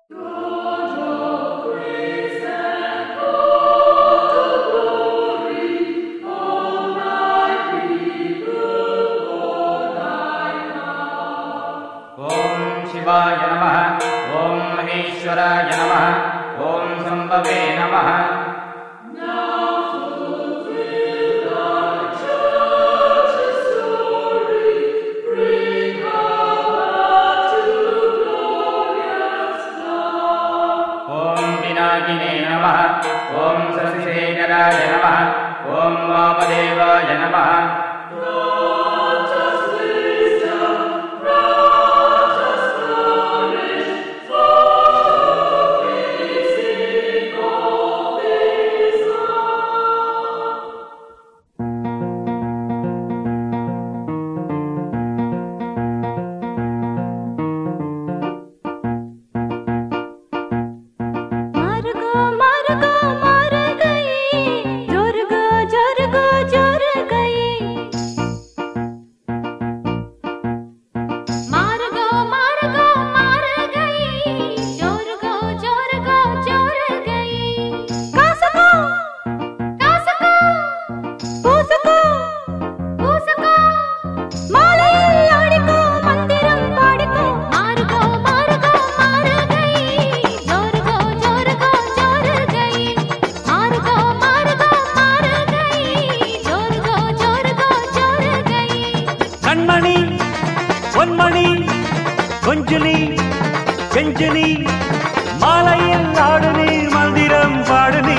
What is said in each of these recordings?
ॐ शिवाय नमः ॐ महेश्वराय नमः ॐ सम्भवे नमः ॐ विनायिने नमः ॐ शशिशेखराय नमः ॐ वामदेवाय नमः मार्गो मार्गो मार गई जोर गो जोर गो जोर गई मार्गो मार्गो मार गई जोर गो जोर गो जोर गई कासको कासको பூசுக்கோ பூசுக்கோ மாலையில் ஆடிக்கோ மந்திரம் பாடிக்கோ மாறுகோ மாறுகோ மாறு கை ஜோருகோ ஜோருகோ ஜோரு கை மாறுகோ மாறுகோ மாறு கை ஜோருகோ ஜோருகோ ஜோரு கை கண்மணி பொன்மணி கொஞ்சுனி செஞ்சுனி மாலையில் ஆடு நீர் மந்திரம் பாடு நீ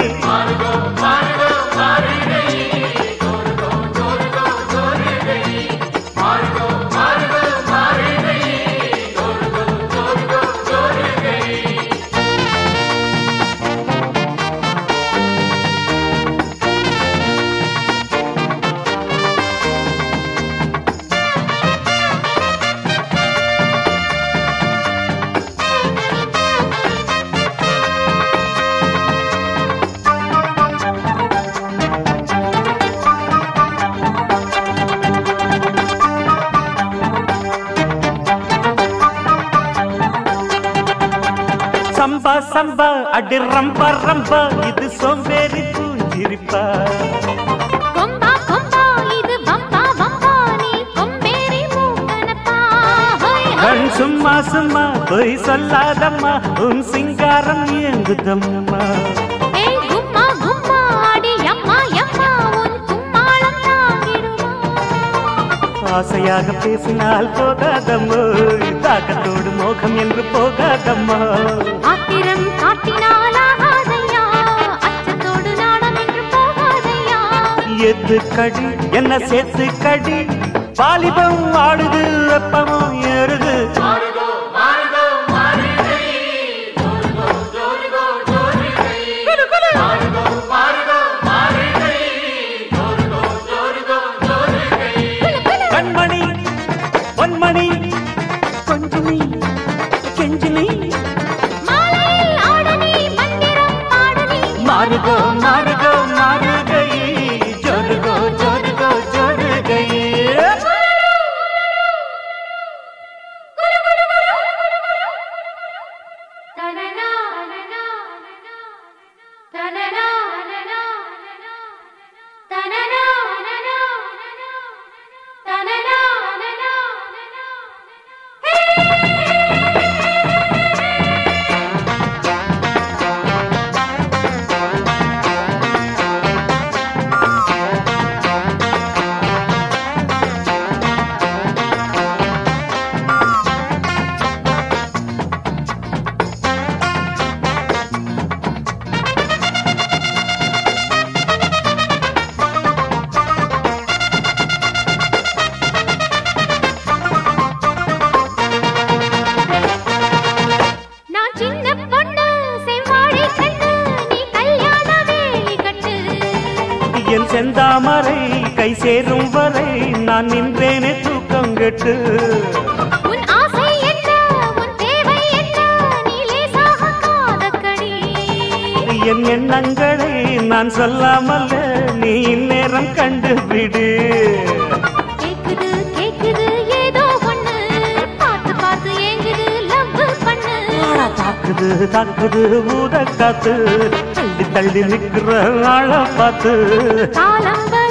சம்பா சம்பா அடி ரம்பா ரம்பா இது சோம்பேறி பூஞ்சிரிப்பா கொம்பா கொம்பா இது வம்பா வம்பா நீ கொம்பேறி மூக்கனப்பா ஹோய் ஹோய் கண் சும்மா சும்மா பொய் சொல்லாதம்மா உன் சிங்காரம் ஏங்குதம்மா ஏய் கும்மா கும்மா அடி அம்மா அம்மா உன் கும்மாளம் தாங்கிடுமா ஆசையாக பேசினால் போகாதம்மோ தாக்கத்தோடு மோகம் என்று போகாதம்மா ஆத்திரம் காட்டினால் ஆகாதையா அச்சத்தோடு நாணம் என்று போகாதையா எது கடி என்ன சேர்த்து கடி வாலிபம் ஆடுது வெப்பமும் ஏறுது கண்மணி பொன்மணி கொஞ்சுனி கெஞ்சினி மாலையில் ஆடனி மந்திரம் பாடனி மாறுகோ மாறுகோ மாறுகை ஜோருகோ ஜோருகோ ஜோருகை தனனா தனனா தனனா தனனா நான் சின்ன பொண்ணு செவ்வாழை கண்ணு நீ கல்யாண வேலி கட்டு என் செந்தாமரை கை சேரும் வரை நான் நின்றேனே தூக்கம் கெட்டு உன் ஆசை என்ன உன் தேவை என்ன நீ லேசாக காதக்கடி என் எண்ணங்களை நான் சொல்லாமல் நீ இந்நேரம் கண்டுபிடு கேக்குது கேக்குது ஏதோ ஒண்ணு பார்த்து பார்த்து ஏங்குது லவ் பண்ணு தாக்குது தாக்குது ஊத காத்து தள்ளி தள்ளி நிக்கிற ஆள பார்த்து காலம்